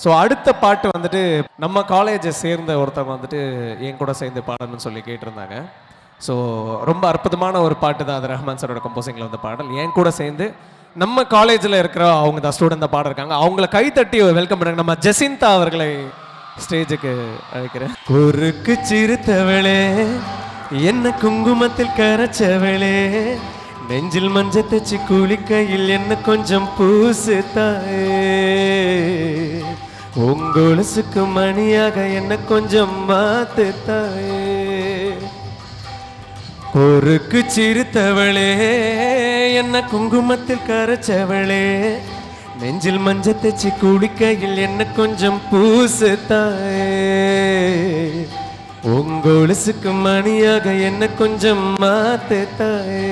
So அடுத்த பாட்டு வந்துட்டு நம்ம காலேஜை சேர்ந்த ஒருத்தவங்க வந்துட்டு என் கூட சேர்ந்து பாடணும்னு சொல்லி கேட்டிருந்தாங்க ஸோ ரொம்ப அற்புதமான ஒரு பாட்டு தான் அது ரஹ்மான் சாரோட கம்போசிங்கில் வந்த பாடல் என் கூட சேர்ந்து நம்ம காலேஜில் இருக்கிற அவங்க தான் ஸ்டூடெண்ட் தான் பாட இருக்காங்க அவங்கள கைத்தட்டி வெல்கம் பண்ணுங்க நம்ம ஜெசிந்தா அவர்களை ஸ்டேஜுக்கு அழைக்கிறேன் குறுக்கு சிறுத்தவளே என்ன குங்குமத்தில் கரைச்சவளே நெஞ்சில் மஞ்சள் தச்சு குளிக்கையில் என்ன கொஞ்சம் பூசு தாயே உங்கொலுசுக்கு மணியாக என்ன கொஞ்சம் மாத்து தாயே பொறுக்கு சிறுத்தவளே என்ன குங்குமத்தில் கரைச்சவளே நெஞ்சில் மஞ்சள் தச்சு குளிக்கையில் என்ன கொஞ்சம் பூசு தாயே உங்கொலுசுக்கு மணியாக என்ன கொஞ்சம் மாத்து தாயே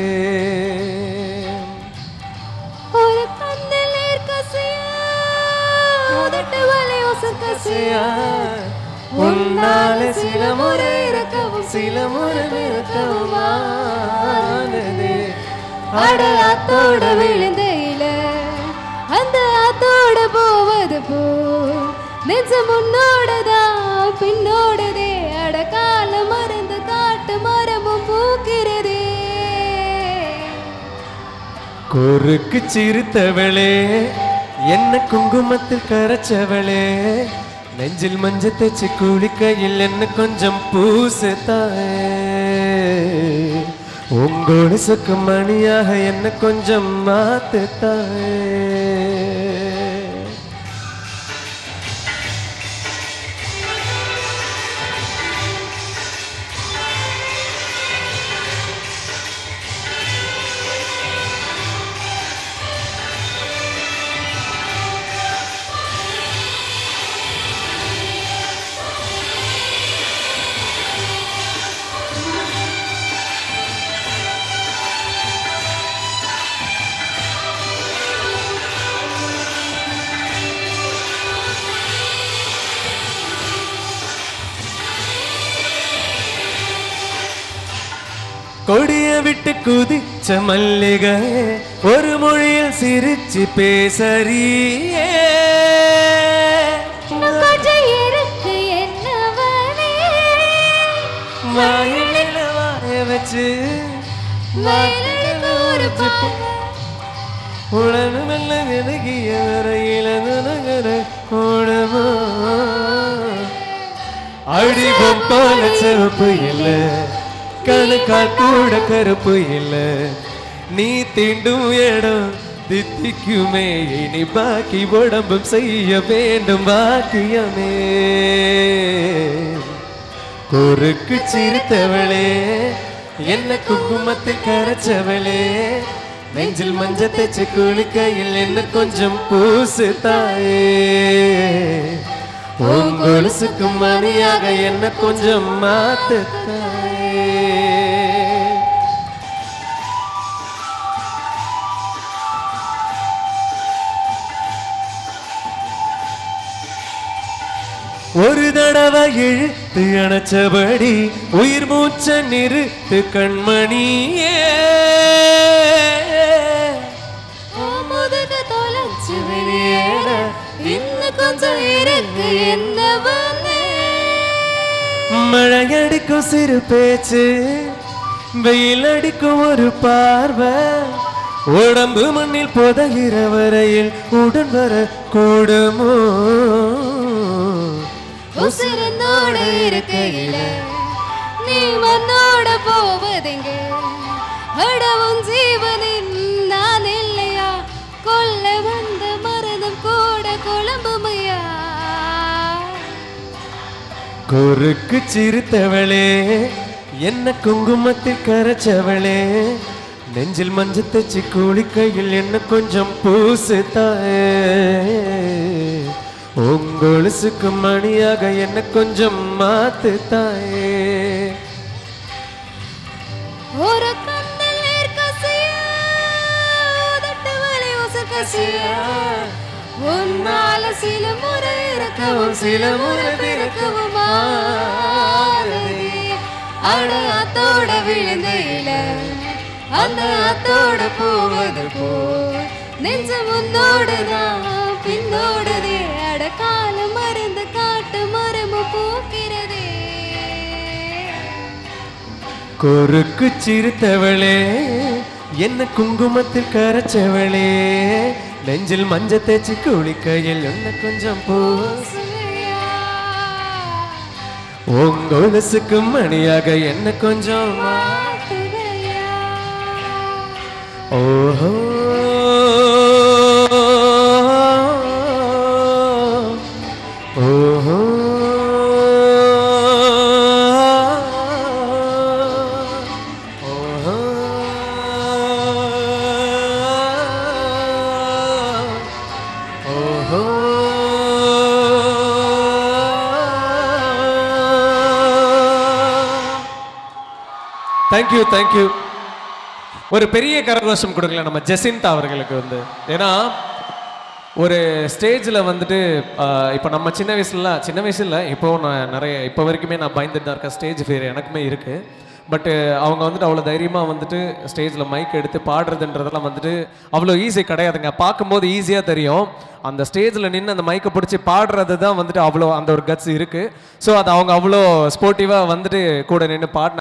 ஒரு கண்ணில் ஏற்கசையா, உதட்டு வலி உசக்கசையா. உன்னால சில முறை இறக்கவும் சில முறை இறக்கவும் ஆனதே. அட ஆத்தோட விழுந்தையில அந்த ஆத்தோட போவது போ நெஞ்ச முன்னோடதான் பின்னோடதே அட கால மறந்து காட்டு மரமும் பூக்கிறதே குறுக்கு சிறுத்தவளே என்ன குங்குமத்தில் கரைச்சவளே நெஞ்சில் மஞ்சள் தச்சு குளிக்கையில் என்ன கொஞ்சம் பூசு தாயே உங்களோட சொக்கு மணியாக என்ன கொஞ்சம் மாத்து தாயே கொடிய விட்டு குதிச்ச மல்லிகை ஒரு மொழியில் சிரிச்சு பேசறியே இன்னும் கொஞ்சம் இருக்கு என்னவனே வாயில வாய வச்சு வயலடிக்கு ஒரு பார்வை உடனு மெல்ல விலகிய வரையில நனகர ஓடமா அடி பொம்பால சிவப்பு இல்ல கணுக்கால் கூட கருப்பு இல்ல நீ தீண்டும் இடம் தித்திக்குமே இனி பாக்கி உடம்பும் செய்ய வேண்டும் பாக்கியமே குறுக்கு சிரித்தவளே என்ன குங்குமத்தில் கரைச்சவளே நெஞ்சில் மஞ்சள் தேச்சு குளிக்கையில் என்ன கொஞ்சம் பூசு தாயே உங்கொலுசுக்கு மணியாக என்ன கொஞ்சம் மாத்து தாயே ஒரு தடவை இழுத்து அணைச்சபடி உயிர் மூச்ச நிறுத்து கண்மணியே உன் முதுக தொலைச்சு வெளியேற இன்னும் கொஞ்சம் இருக்கு என்னவனே மழையடிக்கும் சிறு பேச்சு வெயில் அடிக்கும் ஒரு பார்வை உடம்பு மண்ணில் புதைகிற வரையில் உடன் வர கூடுமோ உசுரனோட இருக்கையில நீ மண்ணோட போவதெங்க அடவும் ஜீவனின் நான் இல்லையா கொல்ல வந்த மரதம் கூட குழம்புமையா குறுக்கு சிரித்தவளே என்ன குங்குமத்தில் கரைச்சவளே நெஞ்சில் மஞ்சள் தச்சு குளிக்கையில் என்ன கொஞ்சம் பூசு தாயே உங்கொலுசுக்கு மணியாக என்ன கொஞ்சம் மாத்து தாயே ஒரு கண்ணில் ஏற்கசையா உதட்டு வலி உசக்கசையா உன்னால சில முறை இறக்கவும் சில முறை பிறக்கவும் ஆனதே. அட அத்தோட விழுந்தையில அந்த அத்தோட போவது போ நெஞ்ச முன்னோடுதான் பின்னோடுதே அட காலம் கொருக்கு சிறுத்தவளே என்ன குங்குமத்தில் கரைச்சவளே நெஞ்சில் மஞ்ச தேய்ச்சி குளிக்கையில் என்ன கொஞ்சம் பூ உங்கொலசுக்கு மணியாக என்ன கொஞ்சம் ஓஹோ ஓஹோ ஓஹோ ஓஹோ தேங்க்யூ தேங்க்யூ ஒரு பெரிய கரகோஷம் கொடுங்களேன் நம்ம ஜெசிந்தா அவர்களுக்கு வந்து ஏன்னா ஒரு ஸ்டேஜில் வந்துட்டு இப்போ நம்ம சின்ன வயசுல சின்ன வயசுல இப்போ நான் நிறைய இப்போ வரைக்குமே நான் பயந்துட்டு தான் இருக்கேன் ஸ்டேஜ் ஃபியர் எனக்குமே இருக்குது பட்டு அவங்க வந்துட்டு அவ்வளோ தைரியமாக வந்துட்டு ஸ்டேஜில் மைக் எடுத்து பாடுறதுன்றதெல்லாம் வந்துட்டு அவ்வளோ ஈஸி கிடையாதுங்க பார்க்கும்போது ஈஸியாக தெரியும் அந்த ஸ்டேஜில் நின்று அந்த மைக்கை பிடிச்சி பாடுறது தான் வந்துட்டு அவ்வளோ அந்த ஒரு கட்ஸ் இருக்குது ஸோ அது அவங்க அவ்வளோ ஸ்போர்ட்டிவாக வந்துட்டு கூட நின்று பாடின